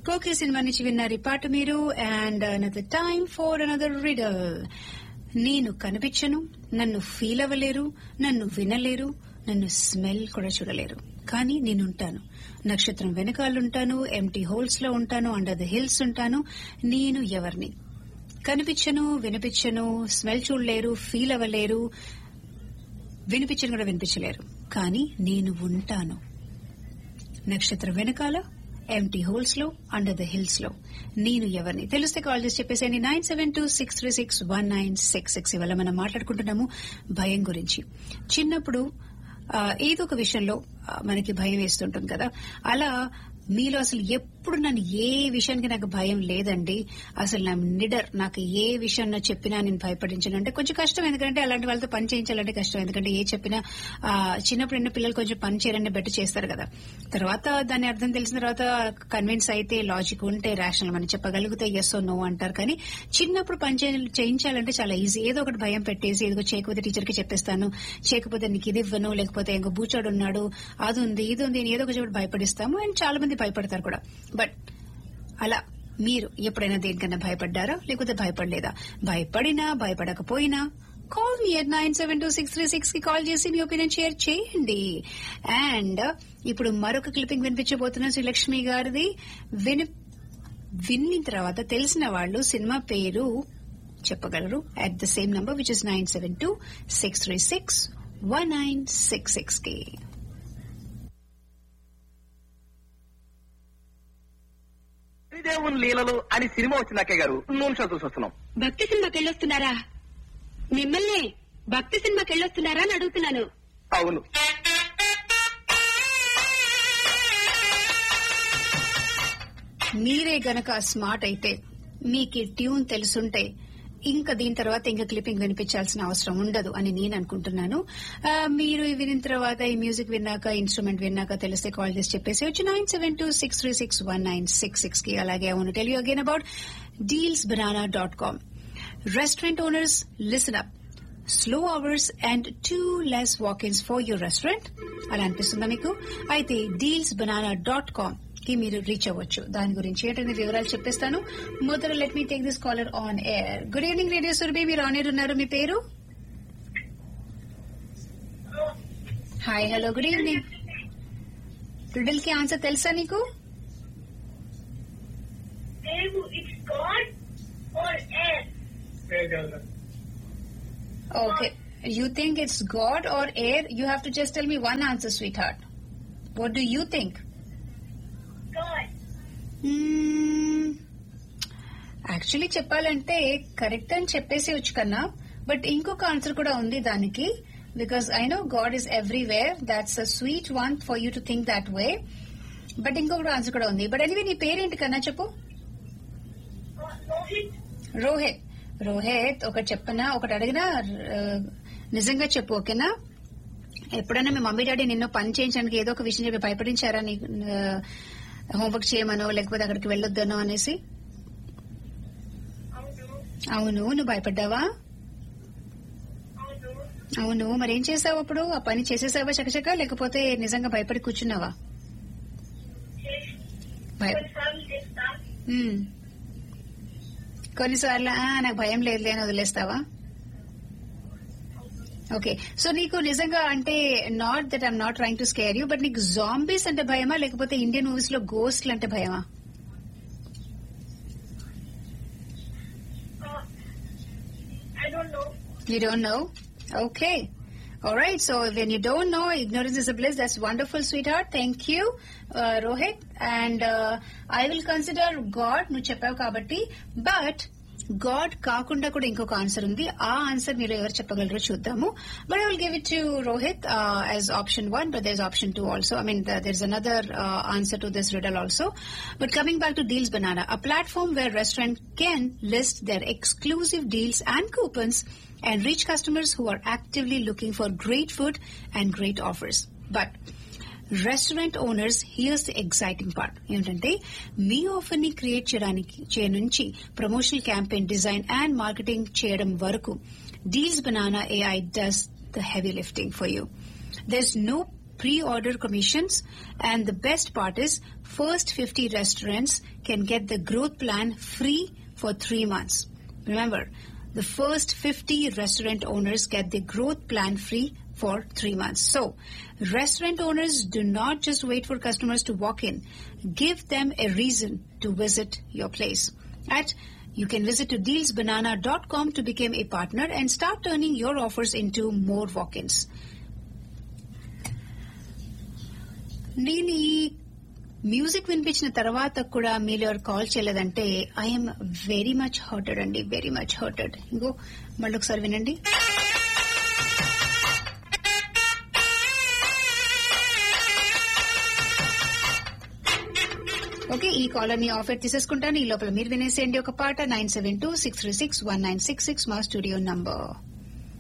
కోకి cinema నుంచి విన్నారు ఈ పాట మీరు and another time for another riddle నేను కనిపించను నన్ను ఫీల్ అవ్వలేరు నన్ను వినలేరు నన్ను స్మెల్ కూడా చూడలేరు కానీ నేనుంటాను నక్షత్రం వెనకాలుంటాను ఎంటీ హోల్స్ లో ఉంటాను అండర్ ద హిల్స్ ఉంటాను నేను ఎవరిని కనిపించను వినిపించను స్మెల్ చూడలేరు ఫీల్ అవ్వలేరు వినిపించను కూడా వినిపించలేరు కానీ నేను ఉంటాను నక్షత్రం వెనకాల ఎంటీ హోల్స్ లో అండర్ ద హిల్స్ లో నేను ఎవరిని తెలిస్తే కాల్ చేసి చెప్పేసి nine seven two six three six one nine six six ఇవాళ మనం మాట్లాడుకుంటున్నాము భయం గురించి చిన్నప్పుడు ఆ, ఏదో ఒక విషయంలో ఆ, మనకి భయం వేస్తుంటుంది కదా అలా మీలో అసలు ఎప్పుడు నన్ను ఏ విషయానికి నాకు భయం లేదండి అసలు నా నిడర్ నాకు ఏ విషయంలో చెప్పినా నేను భయపడించను అంటే కొంచెం కష్టం ఎందుకంటే అలాంటి వాళ్ళతో పని చేయించాలంటే కష్టం ఎందుకంటే ఏ చెప్పినా ఆ, చిన్నప్పుడు ఎన్నో పిల్లలు కొంచెం పని చేయాలని బెటర్ చేస్తారు కదా తర్వాత దాని అర్థం తెలిసిన తర్వాత కన్విన్స్ అయితే లాజిక్ ఉంటే రేషనల్ మనం చెప్పగలిగితే ఎస్ నో అంటారు కానీ చిన్నప్పుడు పని చేయ- చేయించాలంటే చాలా ఈజీ ఏదో ఒకటి భయం పెట్టేసి ఏదో చేయకపోతే టీచర్ కి చెప్పేస్తాను చేయకపోతే నీకు ఇది ఇవ్వను లేకపోతే ఇంకో బూచాడు ఉన్నాడు అది ఉంది ఇది ఉంది అని ఏదో ఒక చోటు భయపడిస్తాము అండ్ చాలా మంది భయపడతారు కూడా బట్ అలా మీరు ఎప్పుడైనా దేనికన్నా భయపడ్డారా లేకపోతే భయపడలేదా భయపడినా భయపడకపోయినా call me at nine seven two six three six కి కాల్ చేసి మీ ఒపీనియన్ షేర్ చేయండి అండ్ ఇప్పుడు మరొక క్లిప్పింగ్ వినిపించబోతున్న శ్రీలక్ష్మి గారిది విని విన్న తర్వాత తెలిసిన వాళ్ళు సినిమా పేరు చెప్పగలరు at the same number which is nine seven two six three six one nine six six కి శ్రీదేవుని లీలలు అని సినిమా వచ్చింది అక్కయ్య గారు నూనె చూసి వస్తున్నాం భక్తి సినిమాకి వెళ్ళొస్తున్నారా మిమ్మల్ని భక్తి సినిమాకి వెళ్ళొస్తున్నారా అని అడుగుతున్నాను అవును మీరే గనక స్మార్ట్ అయితే మీకు ఈ ట్యూన్ తెలుసుంటే ఇంకా దీని తర్వాత ఇంకా క్లిప్పింగ్ వినిపించాల్సిన అవసరం ఉండదు అని నేను అనుకుంటున్నాను ఆ, మీరు ఈ వినిన తర్వాత ఈ మ్యూజిక్ విన్నాక ఇన్స్ట్రుమెంట్ విన్నాక తెలిస్తే కాల్ చేసి చెప్పేసి వచ్చి nine seven two six three six one nine six six కి అలాగే అవును tell you again about deals banana dot com restaurant owners listen up slow hours and too less walk-ins for your restaurant అలా అనిపిస్తుందా మీకు అయితే deals banana dot com కి మీరు reach అవ్వచ్చు దాని గురించి ఏంటనే వివరాలు చెప్పేస్తాను మొదలు let me take this caller on air good evening radio Surabhi మీరు ఆన్ ఎయిర్ ఉన్నారు మీ పేరు hi hello good evening riddle కి ఆన్సర్ తెలుసా నీకు Devu, it's God or air? Okay you think it's God or air you have to just tell me one answer sweetheart what do you think God. Actually చెప్పాలంటే correct అని చెప్పేసి వచ్చు కన్నా but ఇంకొక answer కూడా ఉంది దానికి because I know God is everywhere that's a sweet one for you to think that way but ఇంకొక ఆన్సర్ కూడా ఉంది బట్ ఎనివే నీ పేరేంటి కన్నా చెప్పు Uh, Rohit. రోహిత్ రోహిత్ ఒకటి చెప్పనా ఒకటి అడిగినా ఆ, నిజంగా చెప్పు ఓకేనా ఎప్పుడైనా మీ మమ్మీ డాడీ నిన్ను పని చేయించడానికి ఏదో ఒక విషయం చెప్పి భయపడించారా నీకు హోంవర్క్ చేయమనో లేకపోతే అక్కడికి వెళ్ళొద్దనో అనేసి అవును అవును నువ్వు భయపడ్డావా అవును అవును మరేం చేసావు అప్పుడు ఆ పని చేసేసావా చకచక లేకపోతే నిజంగా భయపడి కూర్చున్నావా చేసి భయ కొన్నిసార్లు చేస్తా ఉమ్. కొన్నిసార్లు "ఆ, నాకు భయం లేదులే అని వదిలేస్తావా ఓకే సో నీకు నిజంగా అంటే not that I'm not trying to scare you but నీకు జాంబీస్ అంటే భయమా లేకపోతే ఇండియన్ మూవీస్ లో గోస్ట్లు అంటే భయమా Uh, I don't know. You don't know? Okay. All right. So when you don't know, ignorance is a bliss. That's wonderful, sweetheart. Thank you, uh, Rohit. And uh, I will consider God. నువ్వు చెప్పావు కాబట్టి but God కాకుండా కూడా ఇంకొక answer ఉంది ఆ answer మీరు ఎవరు చెప్పగలరో చూద్దాము but I will give it to Rohit as option one but there option two also I mean there is another answer to this riddle also. But coming back to Deals Banana, a platform where restaurant can list their exclusive deals and coupons and reach customers who are actively looking for great food and great offers. But restaurant owners here's the exciting part ఏంటంటే మీ offer ని create చేయడానికి చే నుంచి promotional campaign design and marketing చేయడం వరకు deals banana AI does the heavy lifting for you there's no pre-order commissions. And the best part is, first 50 restaurants can get the growth plan free for three months. Remember, the first 50 restaurant owners get the growth plan free for three months. So, restaurant owners do not just wait for customers to walk in. Give them a reason to visit your place. At you can visit to dealsbanana.com to become a partner and start turning your offers into more walk-ins. నేను ఈ music వినిపించిన తర్వాత కూడా మీరు ఎవరు call చేయలేదంటే I'm very much hurted అండి very much hurted ఇంకో మళ్ళీ ఒకసారి వినండి ఓకే ఈ కాలర్ ని ఆఫర్ తీసేసుకుంటాను ఈ లోపల మీరు వినేసేయండి ఒక పాట nine seven two six three six one nine six six మా స్టూడియో నంబర్